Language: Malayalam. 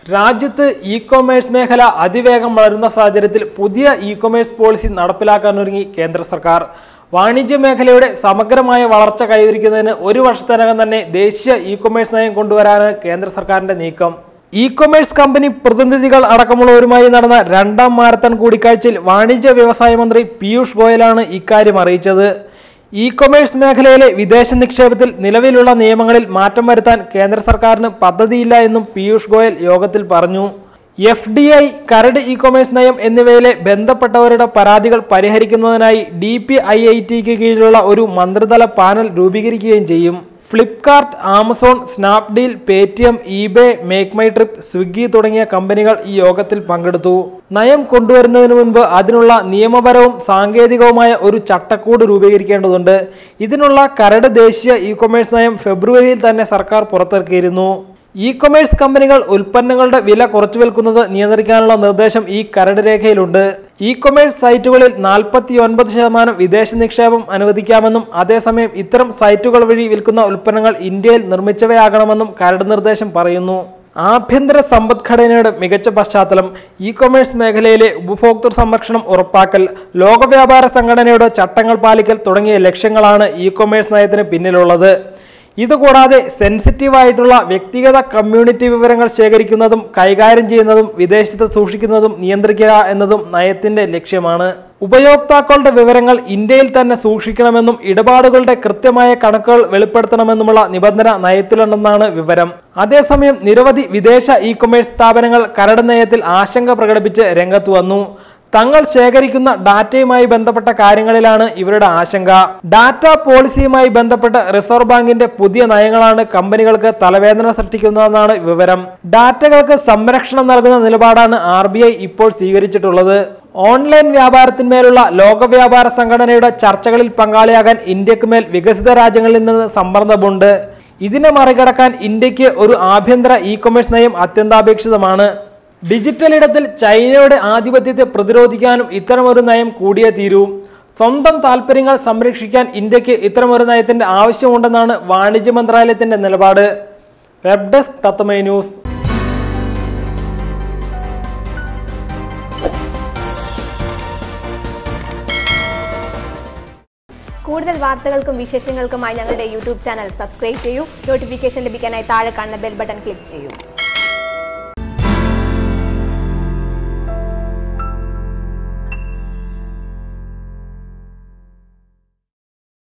രാജ്യത്ത് ഇ കൊമേഴ്സ് മേഖല അതിവേഗം വളരുന്ന സാഹചര്യത്തിൽ പുതിയ ഇ കൊമേഴ്സ് പോളിസി നടപ്പിലാക്കാനൊരുങ്ങി കേന്ദ്ര സർക്കാർ വാണിജ്യ മേഖലയുടെ സമഗ്രമായ വളർച്ച കൈവരിക്കുന്നതിന് ഒരു വർഷത്തിനകം തന്നെ ദേശീയ ഇ കൊമേഴ്സ് നയം കൊണ്ടുവരാനാണ് കേന്ദ്ര സർക്കാരിന്റെ നീക്കം ഇ കൊമേഴ്സ് കമ്പനി പ്രതിനിധികൾ അടക്കമുള്ളവരുമായി നടന്ന രണ്ടാം മാരത്തൺ കൂടിക്കാഴ്ചയിൽ വാണിജ്യ വ്യവസായ മന്ത്രി പീയൂഷ് ഗോയലാണ് ഇക്കാര്യം അറിയിച്ചത് ഇ കൊമേഴ്സ് മേഖലയിലെ വിദേശ നിക്ഷേപത്തിൽ നിലവിലുള്ള നിയമങ്ങളിൽ മാറ്റം വരുത്താൻ കേന്ദ്ര സർക്കാരിന് പദ്ധതിയില്ല എന്നും പീയൂഷ് ഗോയൽ യോഗത്തിൽ പറഞ്ഞു എഫ് ഡി ഐ കരട് ഇ കൊമേഴ്സ് നയം എന്നിവയിലെ ബന്ധപ്പെട്ടവരുടെ പരാതികൾ പരിഹരിക്കുന്നതിനായി ഡി പി ഐ ഐ ടിക്ക് കീഴിലുള്ള ഒരു മന്ത്രിതല പാനൽ രൂപീകരിക്കുകയും ചെയ്യും Flipkart Amazon Snapdeal Paytm eBay MakeMyTrip Swiggy തുടങ്ങിയ കമ്പനികൾ ഈ യോഗത്തിൽ പങ്കെടുത്തു നയം കൊണ്ടുവരുന്നതിന് മുൻപ് അതിനുള്ള നിയമപരവും സാങ്കേതികവുമായ ഒരു ചട്ടക്കൂട് രൂപീകരിക്കേണ്ടതുണ്ട് ഇതിനുള്ള കരട് ദേശീയ ഇ കൊമേഴ്സ് നയം ഫെബ്രുവരിയിൽ തന്നെ സർക്കാർ പുറത്തിറക്കിയിരുന്നു ഇ കൊമേഴ്സ് കമ്പനികൾ ഉൽപ്പന്നങ്ങളുടെ വില കുറച്ചു വിൽക്കുന്നത് നിയന്ത്രിക്കാനുള്ള നിർദ്ദേശം ഈ കരട് രേഖയിലുണ്ട് ഇ കൊമേഴ്സ് സൈറ്റുകളിൽ നാൽപ്പത്തി ഒൻപത് ശതമാനം വിദേശ നിക്ഷേപം അനുവദിക്കാമെന്നും അതേസമയം ഇത്തരം സൈറ്റുകൾ വഴി വിൽക്കുന്ന ഉൽപ്പന്നങ്ങൾ ഇന്ത്യയിൽ നിർമ്മിച്ചവയാകണമെന്നും കരട് നിർദ്ദേശം പറയുന്നു ആഭ്യന്തര സമ്പദ്ഘടനയുടെ മികച്ച പശ്ചാത്തലം ഇ കൊമേഴ്സ് മേഖലയിലെ ഉപഭോക്തൃ സംരക്ഷണം ഉറപ്പാക്കൽ ലോക വ്യാപാര സംഘടനയുടെ ചട്ടങ്ങൾ പാലിക്കൽ തുടങ്ങിയ ലക്ഷ്യങ്ങളാണ് ഇ കൊമേഴ്സ് നയത്തിന് പിന്നിലുള്ളത് ഇതുകൂടാതെ സെൻസിറ്റീവ് ആയിട്ടുള്ള വ്യക്തിഗത കമ്മ്യൂണിറ്റി വിവരങ്ങൾ ശേഖരിക്കുന്നതും കൈകാര്യം ചെയ്യുന്നതും വിദേശത്ത് സൂക്ഷിക്കുന്നതും നിയന്ത്രിക്കുക എന്നതും നയത്തിന്റെ ലക്ഷ്യമാണ് ഉപയോക്താക്കളുടെ വിവരങ്ങൾ ഇന്ത്യയിൽ തന്നെ സൂക്ഷിക്കണമെന്നും ഇടപാടുകളുടെ കൃത്യമായ കണക്കുകൾ വെളിപ്പെടുത്തണമെന്നുമുള്ള നിബന്ധന നയത്തിലുണ്ടെന്നാണ് വിവരം അതേസമയം നിരവധി വിദേശ ഇ കൊമേഴ്സ് സ്ഥാപനങ്ങൾ കരട് നയത്തിൽ ആശങ്ക പ്രകടിപ്പിച്ച് രംഗത്ത് വന്നു തങ്ങൾ ശേഖരിക്കുന്ന ഡാറ്റയുമായി ബന്ധപ്പെട്ട കാര്യങ്ങളിലാണ് ഇവരുടെ ആശങ്ക ഡാറ്റ പോളിസിയുമായി ബന്ധപ്പെട്ട് റിസർവ് ബാങ്കിന്റെ പുതിയ നയങ്ങളാണ് കമ്പനികൾക്ക് തലവേദന സൃഷ്ടിക്കുന്നതെന്നാണ് വിവരം ഡാറ്റകൾക്ക് സംരക്ഷണം നൽകുന്ന നിലപാടാണ് ആർ ഇപ്പോൾ സ്വീകരിച്ചിട്ടുള്ളത് ഓൺലൈൻ വ്യാപാരത്തിന്മേലുള്ള ലോക വ്യാപാര സംഘടനയുടെ ചർച്ചകളിൽ പങ്കാളിയാകാൻ ഇന്ത്യക്ക് മേൽ വികസിത രാജ്യങ്ങളിൽ നിന്ന് സമ്മർദ്ദമുണ്ട് ഇതിനെ മറികടക്കാൻ ഇന്ത്യക്ക് ഒരു ആഭ്യന്തര ഇ കൊമേഴ്സ് നയം അത്യന്താപേക്ഷിതമാണ് ഡിജിറ്റൽ ഇടത്തിൽ ചൈനയുടെ ആധിപത്യത്തെ പ്രതിരോധിക്കാനും ഇത്തരമൊരു നയം കൂടിയേ തീരൂ സ്വന്തം താൽപ്പര്യങ്ങൾ സംരക്ഷിക്കാൻ ഇന്ത്യക്ക് ഇത്തരമൊരു നയത്തിന്റെ ആവശ്യമുണ്ടെന്നാണ് വാണിജ്യ മന്ത്രാലയത്തിന്റെ നിലപാട് വെബ് ഡെസ്ക് തത്തമൈ ന്യൂസ് കൂടുതൽ വാർത്തകൾക്കും വിശേഷങ്ങൾക്കുമായി ഞങ്ങളുടെ യൂട്യൂബ് ചാനൽ സബ്സ്ക്രൈബ് ചെയ്യൂ നോട്ടിഫിക്കേഷൻ ലഭിക്കാനായി താഴെ കാണുന്ന ബെൽ ബട്ടൺ ക്ലിക്ക് ചെയ്യൂ